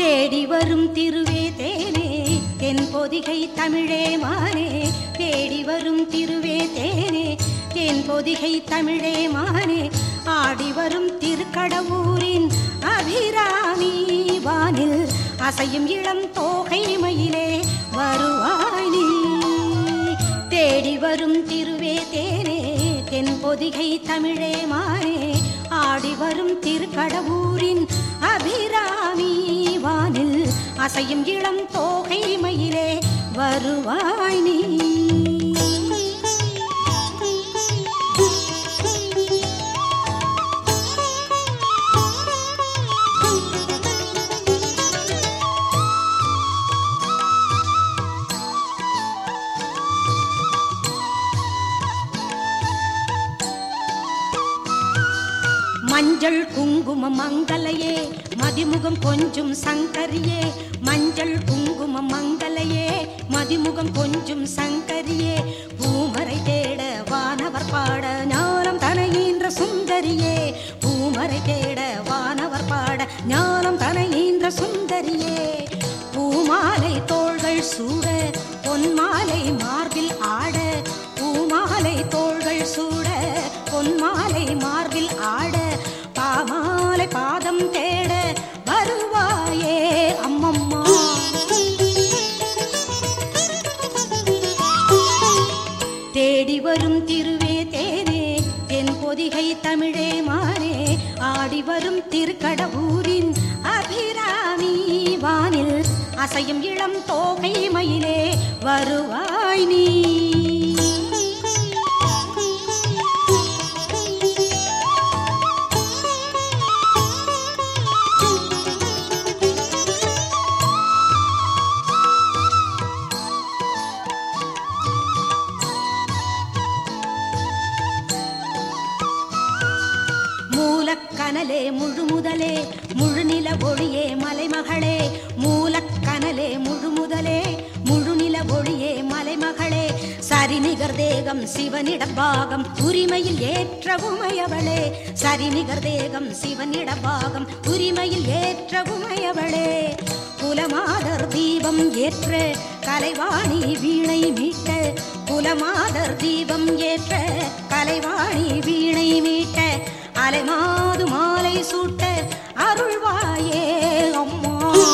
தேடி வரும் திருவே தேனே தென் பொதிகை தமிழே மானே தேடி வரும் திருவே தேனே தென் பொதிகை தமிழே மானே ஆடி வரும் திருக்கடவூரின் அபிராமி வானில் அசையும் இளம் தோகை மயிலே வருவாய் நீ தேடி வரும் திருவே தேனே தென் பொதிகை தமிழே மானே ஆடி வரும் திருக்கடவூரின் அபிராமி வானில் அசையும் இளம் தோகை மயிலே வருவாய் நீ மஞ்சள் குங்குமம் மங்கலையே மதிமுகம் கொஞ்சும் சங்கரியே மஞ்சள் குங்குமம் மங்கலையே மதிமுகம் கொஞ்சும் சங்கரியே பூமரை தேட வானவர் பாட ஞானம் தனையீன்ற சுந்தரியே பூமரை தேட வானவர் பாட ஞானம் தனையீன்ற சுந்தரியே பூமாலை தோள்கள் சூட பொன்மாலை மார்பில் ஆட பூமாலை தோள்கள் சூட பொன்மாலை மார்பில் ஆட பாமாலை பாதம் தேட வருவாயே அம்மம்மா தேடி வரும் திருவே தேனே தென் பொதிகை தமிழே மானே ஆடி வரும் திருக்கடவூரின் அபிராமி வானில் அசையும் இளம் தோகை மயிலே வருவாய் நீ மூலக்கனலே முழுமுதலே முழுநில ஒளியே மலைமகளே மூலக்கனலே முழுமுதலே முழுநில ஒளியே மலைமகளே சரிநிகர் தேகம் சிவனிடபாகம் உரிமையில் ஏற்ற உமையவளே சரிநிகர் தேகம் சிவனிடபாகம் உரிமையில் ஏற்ற உமையவளே குலமாதர் தீபம் ஏற்ற கலைவாணி வீணை மீட்ட குலமாதர் தீபம் ஏற்ற கலைவாணி வீணை மீட்ட அலைமாது மாலை சூட்ட அருள்வாயே அம்மா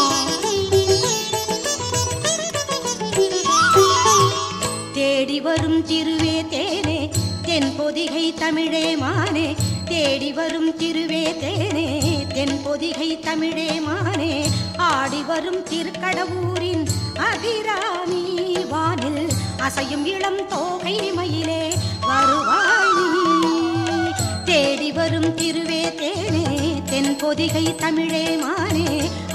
தேடி வரும் திருவே தேனே தென் பொதிகை தமிழே மானே தேடி வரும் திருவே தேனே தென் பொதிகை தமிழே மானே ஆடி வரும் திருக்கடவூரின் அபிராமி வானில் அசையும் இளம் தோகை மயிலே வருவாய் நீ. தேடி வரும் திருவே தேனே தென் பொதிகை தமிழே மானே